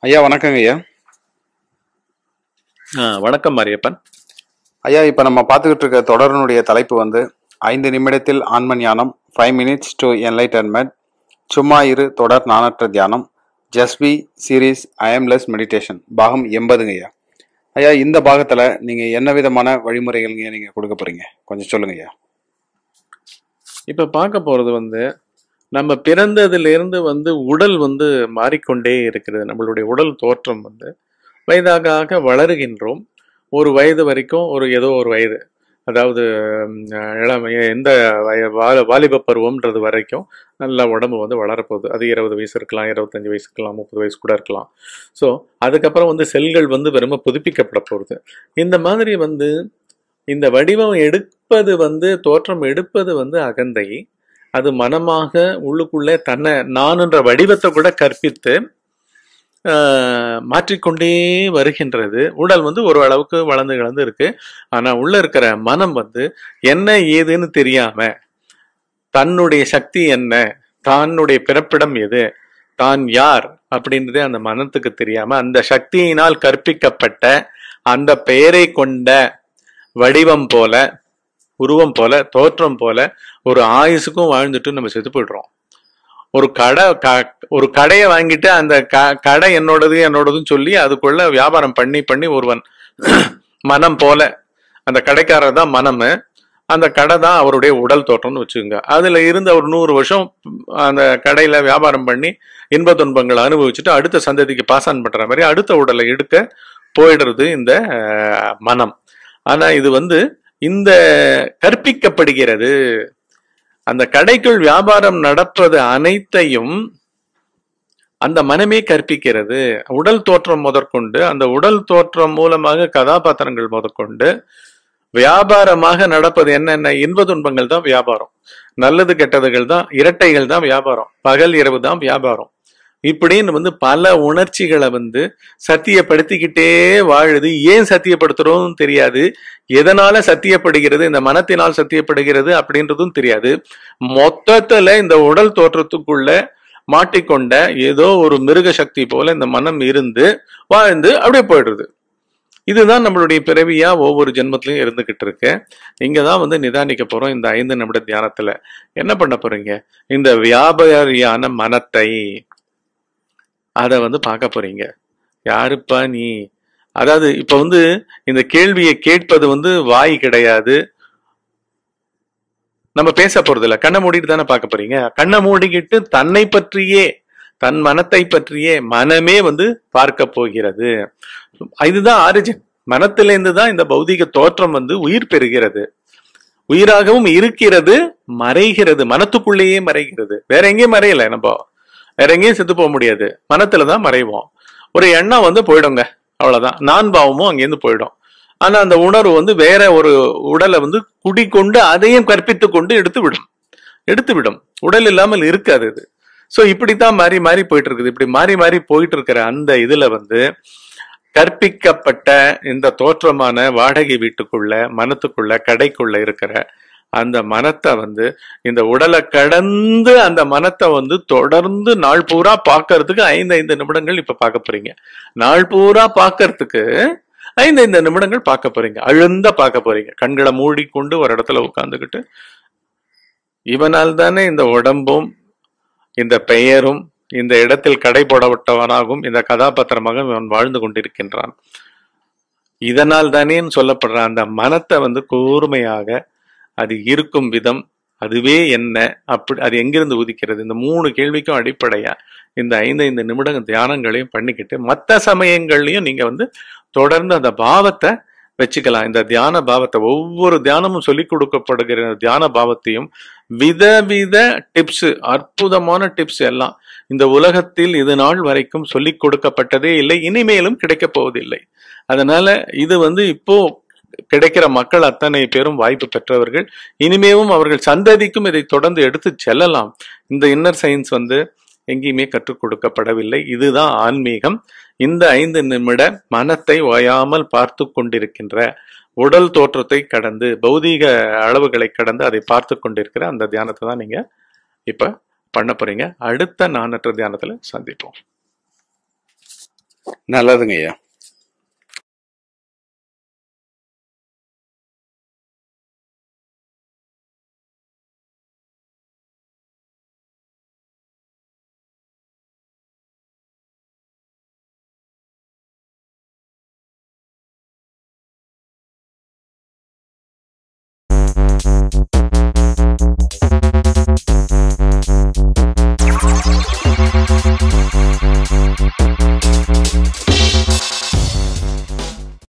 ஐயா வணக்கங்க ஐயா ஆ, வணக்கம் மாரியப்பன் ஐயா இப்போ நம்ம பார்த்துக்கிட்டு இருக்க தொடரினுடைய தலைப்பு வந்து ஐந்து நிமிடத்தில் ஆன்ம ஞானம் ஃபைவ் மினிட்ஸ் டு என்லைட்டன்மெண்ட் சும்மா இரு தொடர் நாணற்ற தியானம் ஜஸ்பி சீரீஸ் ஐஎம்லெஸ் மெடிடேஷன் பாகம் எண்பதுங்க ஐயா ஐயா இந்த பாகத்தில் நீங்கள் என்ன விதமான வழிமுறைகள்ங்க நீங்கள் கொடுக்க போகிறீங்க கொஞ்சம் சொல்லுங்க ஐயா இப்ப பார்க்க போறது வந்து நம்ம பிறந்ததிலிருந்து வந்து உடல் வந்து மாறிக்கொண்டே இருக்கிறது நம்மளுடைய உடல் தோற்றம் வந்து வயதாக ஆக வளருகின்றோம் ஒரு வயது வரைக்கும் ஒரு ஏதோ ஒரு வயது அதாவது ம், இளம் எந்த வய வால- வாலிப பருவம்ன்றது வரைக்கும் நல்ல உடம்பு வந்து வளரப்போகுது அது இருபது வயசு இருக்கலாம் இருபத்தஞ்சு வயசு இருக்கலாம் முப்பது வயசு கூட இருக்கலாம் ஸோ அதுக்கப்புறம் வந்து செல்கள் வந்து வெறும புதுப்பிக்கப்பட போகுது இந்த மாதிரி வந்து இந்த வடிவம் எடுப்பது வந்து தோற்றம் எடுப்பது வந்து அகந்தை அது மனமாக உள்ளுக்குள்ளே தன்னை நானுன்ற வடிவத்தை கூட கற்பித்து ஆஹ், மாற்றிக்கொண்டே வருகின்றது உடல் வந்து ஒரு அளவுக்கு வளர்ந்து கிளந்து இருக்கு ஆனா உள்ள இருக்கிற மனம் வந்து என்ன ஏதுன்னு தெரியாம தன்னுடைய சக்தி என்ன தன்னுடைய பிறப்பிடம் எது தான் யார் அப்படின்றதே அந்த மனத்துக்கு தெரியாம அந்த சக்தியினால் கற்பிக்கப்பட்ட அந்த பெயரை கொண்ட வடிவம் போல உருவம் போல தோற்றம் போல ஒரு ஆயுசுக்கும் வாழ்ந்துட்டு நம்ம செத்து போயிடுறோம் ஒரு கடை க- ஒரு கடையை வாங்கிட்டு அந்த க- கடை என்னோடது என்னோடதுன்னு சொல்லி அதுக்குள்ள வியாபாரம் பண்ணி பண்ணி ஒருவன் மனம் போல அந்த கடைக்காரர் தான் மனம் அந்த கடை தான் அவருடைய உடல் தோற்றம்னு வச்சுக்கோங்க அதுல இருந்து ஒரு நூறு வருஷம் அந்த கடையில வியாபாரம் பண்ணி இன்ப துன்பங்களை அனுபவிச்சுட்டு அடுத்த சந்ததிக்கு பாஸ் ஆன் பண்ற மாதிரி அடுத்த உடலை எடுக்க போயிடுறது இந்த அஹ், மனம் ஆனா இது வந்து இந்த கற்பிக்கப்படுகிறது அந்த கடைக்குள் வியாபாரம் நடப்பது அனைத்தையும் அந்த மனமே கற்பிக்கிறது உடல் தோற்றம் முதற்கொண்டு அந்த உடல் தோற்றம் மூலமாக கதாபாத்திரங்கள் முதற்கொண்டு வியாபாரமாக நடப்பது என்னென்ன இன்ப துன்பங்கள் தான் வியாபாரம் நல்லது கெட்டதுகள் தான் இரட்டைகள் தான் வியாபாரம் பகல் இரவு தான் வியாபாரம் இப்படின்னு வந்து பல உணர்ச்சிகளை வந்து சத்தியப்படுத்திக்கிட்டே வாழுது ஏன் சத்தியப்படுத்துறோம் தெரியாது எதனால சத்தியப்படுகிறது இந்த மனத்தினால் சத்தியப்படுகிறது அப்படின்றதும் தெரியாது மொத்தத்துல இந்த உடல் தோற்றத்துக்குள்ள மாட்டிக்கொண்ட ஏதோ ஒரு மிருக சக்தி போல இந்த மனம் இருந்து வாழ்ந்து அப்படியே போயிடுறது இதுதான் நம்மளுடைய பிறவியா ஒவ்வொரு ஜென்மத்திலையும் இருந்துகிட்டு இருக்கு இங்க தான் வந்து நிதானிக்க போறோம் இந்த ஐந்து நிமிட தியானத்துல என்ன பண்ண போறீங்க இந்த வியாபாரியான மனத்தை அதை வந்து பார்க்க போறீங்க யாருப்பா நீ அதாவது இப்ப வந்து இந்த கேள்வியை கேட்பது வந்து வாய் கிடையாது நம்ம பேச போறது இல்ல கண்ணை மூடிட்டு தானே பார்க்க போறீங்க கண்ணை மூடிக்கிட்டு தன்னை பற்றியே தன் மனத்தை பற்றியே மனமே வந்து பார்க்க போகிறது இதுதான் ஆரிஜின் மனத்திலிருந்து தான் இந்த பௌதிக தோற்றம் வந்து உயிர் பெறுகிறது உயிராகவும் இருக்கிறது மறைகிறது மனத்துக்குள்ளேயே மறைகிறது வேற எங்கேயும் மறையல நம்ம வேற எங்கேயும் செத்து போக முடியாது மனத்துல தான் மறைவோம் ஒரு எண்ணம் வந்து போயிடுங்க அவ்வளவுதான் நான் பாவமும் அங்கேருந்து போயிடும் ஆனா அந்த உணர்வு வந்து வேற ஒரு உடலை வந்து குடிக்கொண்டு அதையும் கற்பித்து கொண்டு எடுத்து விடும் எடுத்து விடும் உடல் இல்லாமல் இருக்காது இது சோ இப்படித்தான் மாறி மாறி போயிட்டு இருக்குது இப்படி மாறி மாறி போயிட்டு இருக்கிற அந்த இதுல வந்து கற்பிக்கப்பட்ட இந்த தோற்றமான வாடகை வீட்டுக்குள்ள மனத்துக்குள்ள கடைக்குள்ள இருக்கிற அந்த மனத்தை வந்து இந்த உடலை கடந்து அந்த மனத்தை வந்து தொடர்ந்து நாள் பூரா பார்க்கறதுக்கு ஐந்து ஐந்து நிமிடங்கள் இப்ப பார்க்க போறீங்க நாள் பூரா பார்க்கறதுக்கு ஐந்து ஐந்து நிமிடங்கள் பார்க்க போறீங்க அழுந்த பார்க்க போறீங்க கண்களை மூடிக்கொண்டு ஒரு இடத்துல உட்கார்ந்துக்கிட்டு இவனால் தானே இந்த உடம்பும் இந்த பெயரும் இந்த இடத்தில் கடை போடப்பட்டவனாகும் இந்த கதாபாத்திரமாக இவன் வாழ்ந்து கொண்டிருக்கின்றான் இதனால் தானேன்னு சொல்லப்படுற அந்த மனத்தை வந்து கூர்மையாக அது இருக்கும் விதம் அதுவே என்ன அப்படி அது எங்கிருந்து உதிக்கிறது இந்த மூணு கேள்விக்கும் அடிப்படையா இந்த ஐந்து ஐந்து நிமிடம் தியானங்களையும் பண்ணிக்கிட்டு மற்ற சமயங்கள்லயும் நீங்க வந்து தொடர்ந்து அந்த பாவத்தை வச்சுக்கலாம் இந்த தியான பாவத்தை ஒவ்வொரு தியானமும் சொல்லிக் கொடுக்கப்படுகிற தியான பாவத்தையும் விதவித டிப்ஸ் அற்புதமான டிப்ஸ் எல்லாம் இந்த உலகத்தில் இது நாள் வரைக்கும் சொல்லிக் கொடுக்கப்பட்டதே இல்லை இனிமேலும் கிடைக்கப் போவதில்லை அதனால இது வந்து இப்போ கிடைக்கிற மக்கள் அத்தனை பேரும் வாய்ப்பு பெற்றவர்கள் இனிமேவும் அவர்கள் சந்ததிக்கும் இதை தொடர்ந்து எடுத்து செல்லலாம் இந்த இன்னர் சயின்ஸ் வந்து எங்கேயுமே கற்றுக் கொடுக்கப்படவில்லை இதுதான் ஆன்மீகம் இந்த ஐந்து நிமிட மனத்தை ஓயாமல் பார்த்து கொண்டிருக்கின்ற உடல் தோற்றத்தை கடந்து பௌதீக அளவுகளை கடந்து அதை பார்த்து கொண்டிருக்கிற அந்த தியானத்தை தான் நீங்க இப்ப பண்ண போறீங்க அடுத்த நானற்ற தியானத்துல சந்திப்போம் நல்லதுங்க ஐயா